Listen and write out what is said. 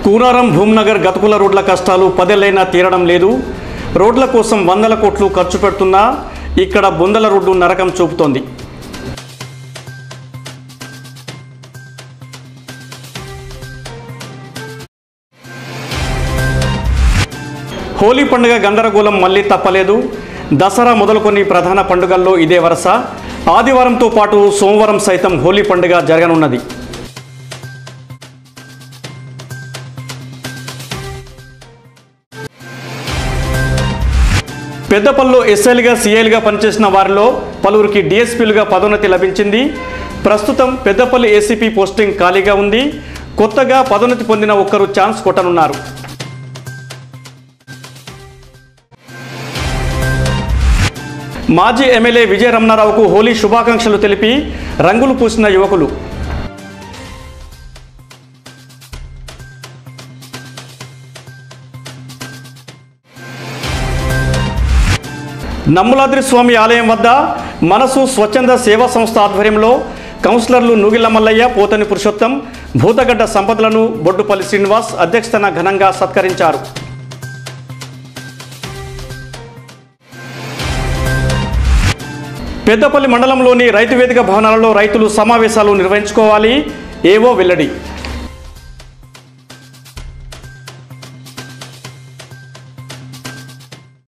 కూనారం భూమ్నగర్ గతుకుల రోడ్ల కష్టాలు పదేళ్లైనా తీరడం లేదు రోడ్ల కోసం వందల కోట్లు ఖర్చు పెడుతున్నా ఇక్కడ బొందల రోడ్డు నరకం చూపుతోంది హోలీ పండుగ గందరగోళం మళ్ళీ తప్పలేదు దసరా మొదలుకొని ప్రధాన పండుగల్లో ఇదే వరుస ఆదివారంతో పాటు సోమవారం సైతం హోలీ పండుగ జరగనున్నది పెద్దపల్లిలో ఎస్ఐలుగా సీఐలుగా పనిచేసిన వారిలో పలువురికి డిఎస్పీలుగా పదోన్నతి లభించింది ప్రస్తుతం పెద్దపల్లి ఏసీపీ పోస్టింగ్ ఖాళీగా ఉంది కొత్తగా పదోన్నతి పొందిన ఒక్కరు ఛాన్స్ కొట్టనున్నారు మాజీ ఎమ్మెల్యే విజయ రమణారావుకు హోలీ శుభాకాంక్షలు తెలిపి రంగులు పూసిన యువకులు నమ్ములాద్రి స్వామి ఆలయం వద్ద మనసు స్వచ్ఛంద సేవా సంస్థ ఆధ్వర్యంలో కౌన్సిలర్లు నూగిళ్ల మల్లయ్య పోతని పురుషోత్తం భూతగడ్డ సంపదలను బొడ్డుపల్లి శ్రీనివాస్ అధ్యక్షతన ఘనంగా సత్కరించారు పెద్దపల్లి మండలంలోని రైతు వేదిక భవనాలలో రైతులు సమావేశాలు నిర్వహించుకోవాలి ఏవో వెల్లడి